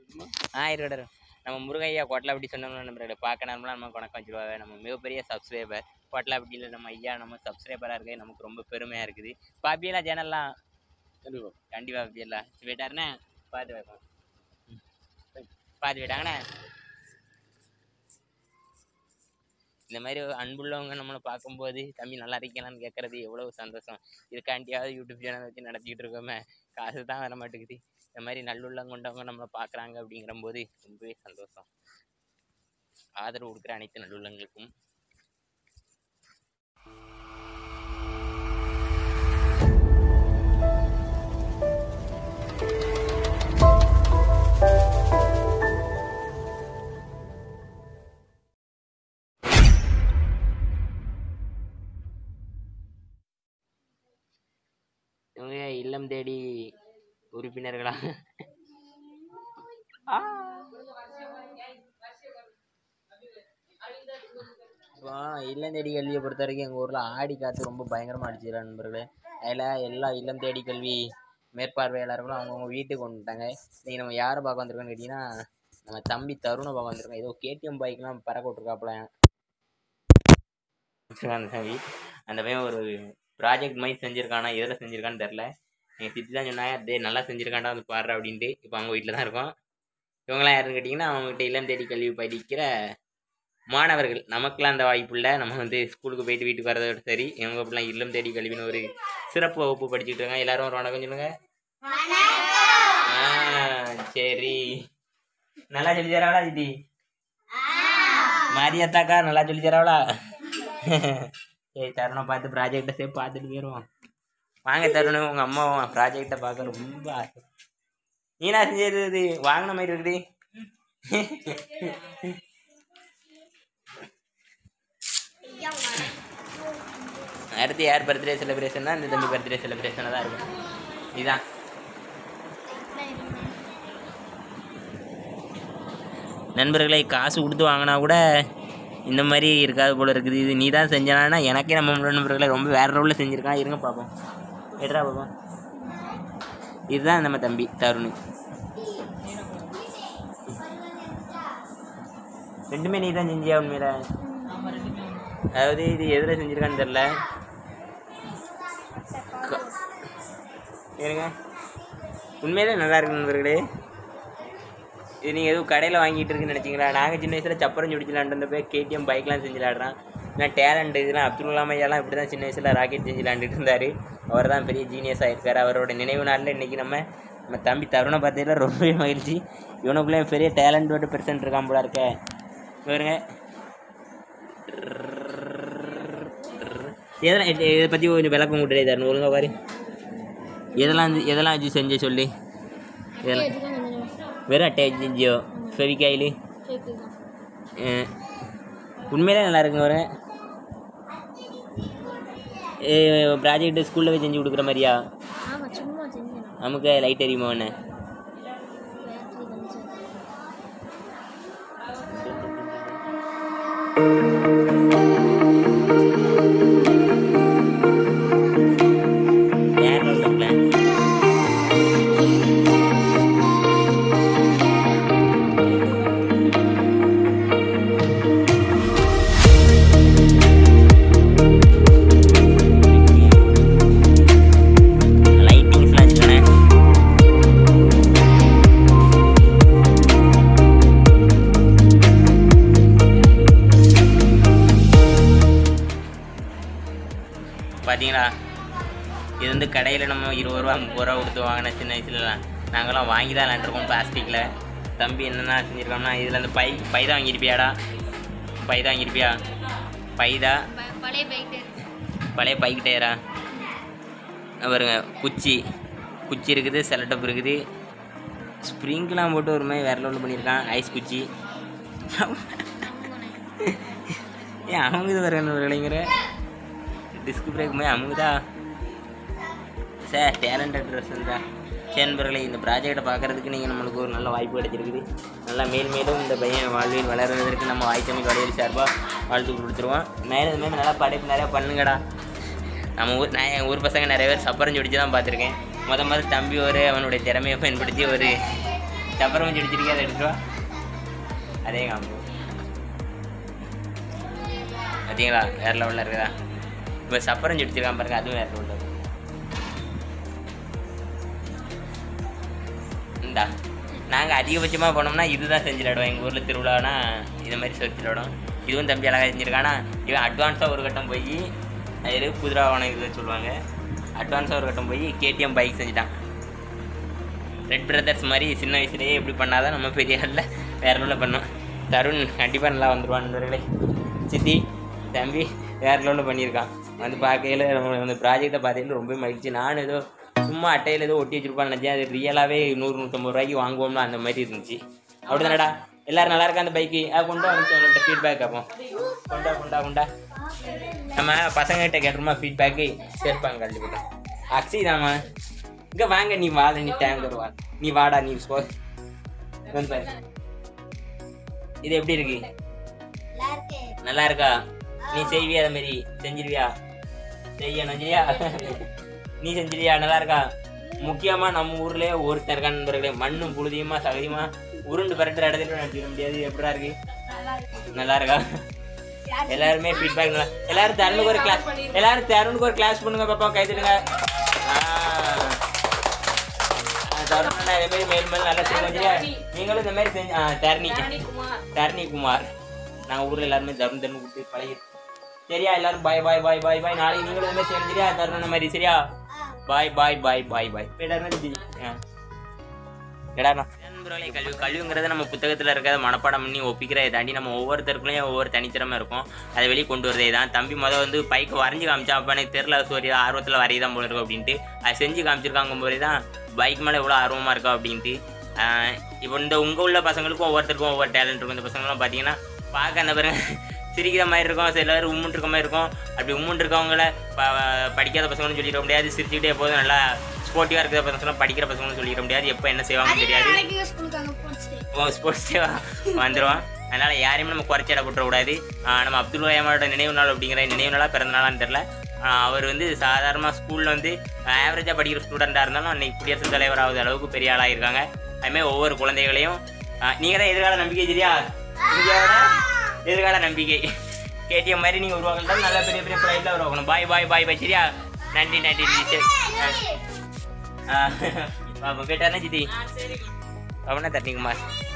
ஆயிரம் நம்ம முருகையா கொட்டலாப்பட்டி சொன்னோம்னா நம்பர்களே பார்க்க நார்மலாக நம்ம வணக்கம் வச்சுருவாங்க நம்ம மிகப்பெரிய சப்ஸ்கிரைபர் கொட்டலாப்பட்டியில் நம்ம ஐயா நம்ம சப்ஸ்கிரைபராக இருக்கு நமக்கு ரொம்ப பெருமையாக இருக்குது பாப்பியெல்லாம் சேனல்லாம் கண்டிப்பா கண்டிப்பாக பாப்பியெல்லாம் போயிட்டாருண்ணே பார்த்து வைப்போம் ம். பார்த்து போயிட்டாங்கண்ணே இந்த மாதிரி அன்புள்ளவங்க நம்மளை பார்க்கும்போது தம்பி நல்லா இருக்கீங்களான்னு கேட்குறது எவ்வளவு சந்தோஷம் இதுக்காண்டியாவது யூடியூப் சேனல் வச்சு நடத்திக்கிட்டு இருக்கோமே காசு தான் வர மாட்டேங்குது இந்த மாதிரி நல்லுள்ளம் கொண்டவங்க நம்மளை பார்க்குறாங்க அப்படிங்கிற போது ரொம்பவே சந்தோஷம் ஆதரவு கொடுக்குற அனைத்து நல்லுள்ளங்களுக்கும் இவங்க இல்லம் தேடி உறுப்பினர்களா ஆ. இப்போ இல்லம் தேடி கல்வியை பொறுத்த வரைக்கும் எங்கள் ஊரில் ஆடி காற்று ரொம்ப பயங்கரமாக அடிச்சிடலாம் நண்பர்களே அதில் எல்லா இல்லம் தேடி கல்வி மேற்பார்வையாளர்களும் அவங்கவுங்க வீட்டுக்கு வந்துட்டாங்க இன்னைக்கு நம்ம யாரை பார்க்க வந்திருக்கோம்னு கேட்டிங்கன்னா நம்ம தம்பி தருணை பார்க்க வந்திருக்கோம் ஏதோ கேடிஎம் பைக்லாம் பறக்க விட்ருக்காப்புல அந்த தம்பி அந்த பையன் ஒரு ப்ராஜெக்ட் மாதிரி செஞ்சுருக்கானா எதில் செஞ்சுருக்கான்னு தெரில எங்கள் சித்தி தான் சொன்னாங்க டே நல்லா செஞ்சுருக்காண்டா வந்து பாடுற அப்படின்ட்டு இப்போ அவங்க வீட்டில் தான் இருக்கோம் இவங்களாம் யாருன்னு கேட்டிங்கன்னா அவங்ககிட்ட இல்லம் தேடி கல்வி படிக்கிற மாணவர்கள் நமக்கெல்லாம் அந்த வாய்ப்பு இல்லை நம்ம வந்து ஸ்கூலுக்கு போயிட்டு வீட்டுக்கு வரதோட சரி இவங்க அப்படிலாம் இல்லம் தேடி கல்வின்னு ஒரு சிறப்பு வகுப்பு படிச்சுட்டு இருக்காங்க எல்லாரும் ஒரு வணக்கம் சொல்லுங்க ஆ சரி நல்லா சொல்லி தராவளா சித்தி மாரியாத்தாக்கா நல்லா சொல்லி தராவளா சரி தருணம் பார்த்து ப்ராஜெக்டை சேர்த்து பார்த்துட்டு போயிடுவோம் வாங்க தருணம் உங்கள் அம்மாவும் ப்ராஜெக்டை பார்க்க ரொம்ப ஆசை நீனா செஞ்சது வாங்கின மாதிரி இருக்குது அடுத்து யார் பர்த்டே செலிப்ரேஷன்னா இந்த தம்பி பர்த்டே செலிப்ரேஷனாக தான் இருக்கும் இதுதான் நண்பர்களை காசு கொடுத்து வாங்கினா கூட இந்த மாதிரி இருக்காது போல இருக்குது இது நீ தான் செஞ்சனா எனக்கே நம்ம முன்னாடி நண்பர்களை ரொம்ப வேற ரோலில் செஞ்சுருக்கான் இருங்க பார்ப்போம் எடுறா பார்ப்போம் இதுதான் நம்ம தம்பி தருண் ரெண்டுமே நீ தான் செஞ்சியா உண்மையில அதாவது இது எதில் செஞ்சுருக்கான்னு தெரில இருங்க உண்மையிலே நல்லா இருக்கு நண்பர்களே இது நீங்கள் எதுவும் கடையில் வாங்கிட்டு இருக்குன்னு நினச்சிங்களா நாங்கள் சின்ன வயசில் சப்பரம் சுடிச்சு விளாண்டுருந்தப்ப கேடிஎம் பைக்லாம் செஞ்சு விளாடுறான் நான் டேலண்ட் இதெல்லாம் அப்துல் கலாம் ஐயாலாம் இப்படி தான் சின்ன வயசில் ராக்கெட் செஞ்சு விளாண்டுட்டு இருந்தார் அவர் தான் பெரிய ஜீனியஸ் ஆகிருக்காரு அவரோட நினைவு நாளில் இன்றைக்கி நம்ம நம்ம தம்பி தருணை பார்த்ததுல ரொம்பவே மகிழ்ச்சி இவனுக்குள்ளே பெரிய டேலண்டோட பெர்சன்ட் இருக்கான் போல இருக்க பாருங்க எதெல்லாம் இதை- இதை பற்றி கொஞ்சம் விளக்கம் கொடுத்துட்டே தரணும் ஒழுங்கா பாரு எதெல்லாம் வந்து- எதெல்லாம் வச்சு செஞ்ச சொல்லி இதெல்லாம் வெறும் அட்டை வச்சு செஞ்சியோ ஃபெவிகாயில் உண்மையிலே நல்லா இருக்குங்க ஒரு ப்ராஜெக்ட் ஸ்கூலில் போய் செஞ்சு கொடுக்குற மாதிரியா ஆமா சும்மா செஞ்சேன் நமக்கு லைட் எரியுமா என்ன பேட்டரி கொஞ்சம் ஏன் சொல்ல லைட்டிங்ஸ்லாம் வச்சுக்கணேன் பார்த்தீங்களா இது வந்து கடையில் நம்ம இருபது ரூபா முப்பது ரூபா கொடுத்து வாங்கின சின்ன வயசுலலாம் நாங்களாம் வாங்கி தான் விளாண்டுருக்கோம் பிளாஸ்டிக்கில் தம்பி என்னென்ன செஞ்சுருக்கோம்னா இதில் அந்த பை பை தான் வாங்கியிருப்பியாடா பை தான் வாங்கியிருப்பியா பைதா பழைய பைக் பழைய பைக் டயரா பாருங்க குச்சி குச்சி இருக்குது செலட்டப் இருக்குது ஸ்ப்ரிங்க்லாம் போட்டு ஒரு மாதிரி வேற லெவலில் பண்ணியிருக்கான் ஐஸ் குச்சி ஏன் அவங்க இது வருங்க விளைங்கிற டிஸ்க் பிரேக் மாதிரி அமுகுதா சார் டேலண்டட் ட்ரெஸ் தான் சரி நண்பர்களே இந்த ப்ராஜெக்டை பார்க்குறதுக்கு நீங்கள் நம்மளுக்கு ஒரு நல்ல வாய்ப்பு கிடைச்சிருக்குது நல்லா மேல் மேலும் இந்த பையன் வாழ்வில் வளர்வதற்கு நம்ம வாய்த்தமை கடையில் சார்பாக வாழ்த்து கொடுத்துருவோம் மேலும் இந்த மாதிரி நல்லா படைப்பு நிறையா பண்ணுங்கடா நம்ம ஊர் நான் என் ஊர் பசங்க நிறைய பேர் சப்பரம் சுடிச்சு தான் பார்த்துருக்கேன் முத முத தம்பி ஒரு அவனுடைய திறமையை பயன்படுத்தி ஒரு சப்பரம் வச்சு அடிச்சிருக்கே அதை எடுத்துட்டு வா அதே காம்போ பார்த்தீங்களா வேற லெவலில் இருக்குதா இப்போ சப்பரம் அடிச்சிருக்கான் பாருங்க அதுவும் வேற லெவலில் இருக்கு இந்தா நாங்கள் அதிகபட்சமாக போனோம்னா இதுதான் செஞ்சு விளாடுவோம் எங்கள் ஊரில் திருவிழானா இது மாதிரி செஞ்சு விளாடுவோம் இதுவும் தம்பி அழகாக செஞ்சுருக்கானா இவன் அட்வான்ஸாக ஒரு கட்டம் போய் அது குதிராவனம் இது சொல்லுவாங்க அட்வான்ஸாக ஒரு கட்டம் போய் கேடிஎம் பைக் செஞ்சுட்டான் ரெட் பிரதர்ஸ் மாதிரி சின்ன வயசுலேயே இப்படி பண்ணாதான் நம்ம பெரிய ஆளில் வேற லெவலில் பண்ணோம் தருண் கண்டிப்பாக நல்லா வந்துடுவான் நண்பர்களே சித்தி தம்பி வேற லெவலில் பண்ணியிருக்கான் வந்து பார்க்கையில் நம்ம அந்த ப்ராஜெக்டை பார்த்தையில ரொம்ப மகிழ்ச்சி நானும் ஏதோ சும்மா அட்டையில் ஏதோ ஒட்டி வச்சிருப்பான்னு நினச்சேன் அது ரியலாகவே நூறு நூற்றம்பது ரூபாய்க்கு வாங்குவோம்ல அந்த மாதிரி இருந்துச்சு அப்படிதானடா எல்லாரும் நல்லா இருக்கா அந்த பைக்கு அது கொண்டு வந்து உங்கள்கிட்ட ஃபீட்பேக் கேட்போம் கொண்டா கொண்டா கொண்டா நம்ம பசங்ககிட்ட கேட்டுருமா ஃபீட்பேக்கு சேர்ப்பாங்க கண்டிப்பாக அக்ஷி தாமா இங்கே வாங்க நீ வாட நீ டேங்கர் வா நீ வாடா நீ போ வந்து பாரு இது எப்படி இருக்கு நல்லா இருக்கா நீ செய்வியா அதை மாதிரி செஞ்சிருவியா செய்யணும் சரியா நீ செஞ்சிருவியா நல்லா இருக்கா முக்கியமா நம்ம ஊர்லயே ஒருத்தர் இருக்கான் நண்பர்களே மண்ணும் புழுதியுமா சகதியுமா உருண்டு பரட்டுற இடத்துல நடிச்சிட முடியாது எப்படா இருக்கு நல்லா இருக்கா எல்லாருமே ஃபீட்பேக் நல்லா எல்லாரும் தருணுக்கு ஒரு கிளாஸ் எல்லாரும் தருணுக்கு ஒரு கிளாஸ் பண்ணுங்க பாப்பா கை தட்டுங்க தருண் இதே மாதிரி மேல் மேல் நல்லா செய்யுங்க சரியா நீங்களும் இந்த மாதிரி செஞ்சு ஆ, தரணி தரணி குமார் நாங்கள் ஊரில் எல்லாருமே தருண் தருண் கொடுத்து பழகி சரியா எல்லாரும் பாய் பாய் பாய் பாய் பாய் நாளைக்கு நீங்களும் இந்த மாதிரி செய்யணும் சரியா தருண் இந்த மாதிரி சரியா பாய் பாய் பாய் பாய் பாய் போயிட்டாருன்னு எடாண்ணா நண்பர்களே கல்வி கல்விங்கிறது நம்ம புத்தகத்தில் இருக்கிறத மனப்பாடம் பண்ணி ஒப்பிக்கிறதை தாண்டி நம்ம ஒவ்வொருத்தருக்குள்ளேயும் ஒவ்வொரு தனித்திறமை இருக்கும் அதை வெளியே கொண்டு வரதே தான் தம்பி மொதல் வந்து பைக்கை வரைஞ்சி காமிச்சா அப்போ எனக்கு தெரில சோரி ஆர்வத்தில் வரையதான் போல இருக்கும் அப்படின்ட்டு அதை செஞ்சு காமிச்சிருக்காங்க போது தான் பைக் மேலே எவ்வளோ ஆர்வமாக இருக்கா அப்படின்ட்டு ஆஹ் இப்போ இந்த உங்கள் உள்ள பசங்களுக்கும் ஒவ்வொருத்தருக்கும் ஒவ்வொரு டேலண்ட் இருக்கும் இந்த பசங்களாம் பார்த்தீங்கன்னா பார்க்க அந்த பாருங்க சிரிக்கிற மாதிரி இருக்கும் சில பேர் உம்முன் இருக்க மாதிரி இருக்கும் அப்படி உம்முன் இருக்கவங்கள ப படிக்காத பசங்கன்னு சொல்லிட முடியாது சிரிச்சுக்கிட்டே எப்போதும் நல்லா ஸ்போர்ட்டிவாக இருக்கிற பசங்க படிக்கிற பசங்கன்னு சொல்லிட முடியாது எப்போ என்ன செய்வாங்கன்னு தெரியாது ஓ ஸ்போர்ட்ஸ் டே வந்துடுவான் அதனால் யாரையுமே நம்ம குறைச்சி இட போட்டுறக்கூடாது ஆஹ் நம்ம அப்துல் கலாமோட நினைவு நாள் அப்படிங்கிற நினைவு நாளாக பிறந்த நாளான்னு தெரில ஆஹ் அவர் வந்து சாதாரணமாக ஸ்கூலில் வந்து ஆவரேஜாக படிக்கிற ஸ்டூடெண்ட்டாக இருந்தாலும் அன்னைக்கு குடியரசுத் தலைவர் ஆகுது அளவுக்கு பெரிய ஆளாக இருக்காங்க அதுமாதிரி ஒவ்வொரு குழந்தைகளையும் நீங்கள் தான் எதிர்கால நம்பிக்கை சரியா இந்தியாவோட எதிர்கால நம்பிக்கை கேடிஎம் மாதிரி நீங்கள் உருவாக்கலாம் நல்ல பெரிய பெரிய ப்ரைஸில் உருவாக்கணும் பாய் பாய் பாய் பாய் சரியா நன்றி நன்றி டீச்சர் ஆ போயிட்டாருன்னா ஜிதி அவனா தட்டிக்குமார்